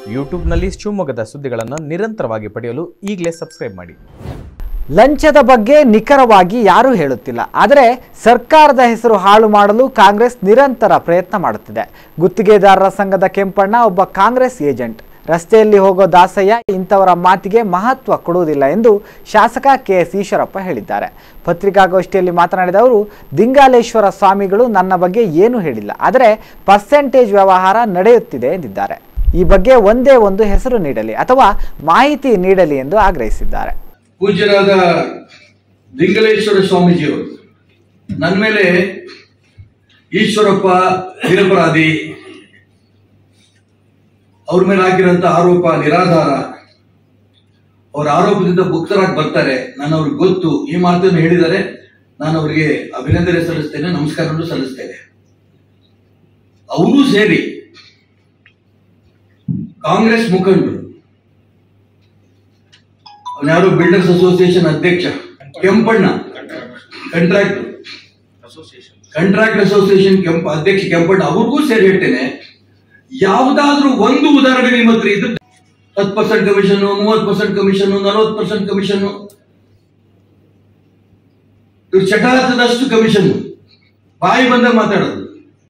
ಯೂಟ್ಯೂಬ್ನಲ್ಲಿ ಶಿವಮೊಗ್ಗದ ಸುದ್ದಿಗಳನ್ನು ನಿರಂತರವಾಗಿ ಪಡೆಯಲು ಈಗಲೇ ಸಬ್ಸ್ಕ್ರೈಬ್ ಮಾಡಿ ಲಂಚದ ಬಗ್ಗೆ ನಿಖರವಾಗಿ ಯಾರೂ ಹೇಳುತ್ತಿಲ್ಲ ಆದರೆ ಸರ್ಕಾರದ ಹೆಸರು ಹಾಳು ಮಾಡಲು ಕಾಂಗ್ರೆಸ್ ನಿರಂತರ ಪ್ರಯತ್ನ ಮಾಡುತ್ತಿದೆ ಗುತ್ತಿಗೆದಾರರ ಸಂಘದ ಕೆಂಪಣ್ಣ ಒಬ್ಬ ಕಾಂಗ್ರೆಸ್ ಏಜೆಂಟ್ ರಸ್ತೆಯಲ್ಲಿ ಹೋಗೋ ದಾಸಯ್ಯ ಇಂಥವರ ಮಾತಿಗೆ ಮಹತ್ವ ಕೊಡುವುದಿಲ್ಲ ಎಂದು ಶಾಸಕ ಕೆ ಎಸ್ ಈಶ್ವರಪ್ಪ ಹೇಳಿದ್ದಾರೆ ಪತ್ರಿಕಾಗೋಷ್ಠಿಯಲ್ಲಿ ಮಾತನಾಡಿದ ಅವರು ದಿಂಗಾಲೇಶ್ವರ ಸ್ವಾಮಿಗಳು ನನ್ನ ಬಗ್ಗೆ ಏನೂ ಹೇಳಿಲ್ಲ ಆದರೆ ಪರ್ಸೆಂಟೇಜ್ ವ್ಯವಹಾರ ನಡೆಯುತ್ತಿದೆ ಎಂದಿದ್ದಾರೆ ಈ ಬಗ್ಗೆ ಒಂದೇ ಒಂದು ಹೆಸರು ನೀಡಲಿ ಅಥವಾ ಮಾಹಿತಿ ನೀಡಲಿ ಎಂದು ಆಗ್ರಹಿಸಿದ್ದಾರೆ ಪೂಜ್ಯರಾದ ದಿಂಗಲೇಶ್ವರ ಸ್ವಾಮೀಜಿಯವರು ನನ್ನ ಮೇಲೆ ಈಶ್ವರಪ್ಪ ನಿರಪರಾಧಿ ಅವ್ರ ಮೇಲೆ ಹಾಕಿರೋಂಥ ಆರೋಪ ನಿರಾಧಾರ ಅವರ ಆರೋಪದಿಂದ ಮುಕ್ತರಾಗಿ ಬರ್ತಾರೆ ನಾನು ಅವ್ರಿಗೆ ಗೊತ್ತು ಈ ಮಾತನ್ನು ಹೇಳಿದರೆ ನಾನು ಅವರಿಗೆ ಅಭಿನಂದನೆ ಸಲ್ಲಿಸ್ತೇನೆ ನಮಸ್ಕಾರವನ್ನು ಸಲ್ಲಿಸ್ತೇನೆ ಅವರು ಸೇರಿ ಕಾಂಗ್ರೆಸ್ ಮುಖಂಡರು ಅವ್ನು ಯಾರು ಬಿಲ್ಡರ್ಸ್ ಅಸೋಸಿಯೇಷನ್ ಅಧ್ಯಕ್ಷ ಕೆಂಪಣ್ಣ ಕಾಂಟ್ರಾಕ್ಟ್ ಕಾಂಟ್ರಾಕ್ಟ್ ಅಸೋಸಿಯೇಷನ್ ಕೆಂಪ ಅಧ್ಯಕ್ಷ ಕೆಂಪಣ್ಣ ಅವ್ರಿಗೂ ಸೇರಿ ಹೇಳ್ತೇನೆ ಯಾವುದಾದ್ರೂ ಒಂದು ಉದಾಹರಣೆ ನಿಮ್ಮ ಹತ್ರ ಇದ್ದು ಹತ್ತು ಪರ್ಸೆಂಟ್ ಕಮಿಷನ್ ಮೂವತ್ತು ಪರ್ಸೆಂಟ್ ಕಮಿಷನ್ ನಲವತ್ತು ಪರ್ಸೆಂಟ್ ಕಮಿಷನ್ ಇವ್ರು ಚಟ ಹತ್ತದಷ್ಟು ಕಮಿಷನ್ ಬಾಯಿ ಬಂದಾಗ ಮಾತಾಡೋದು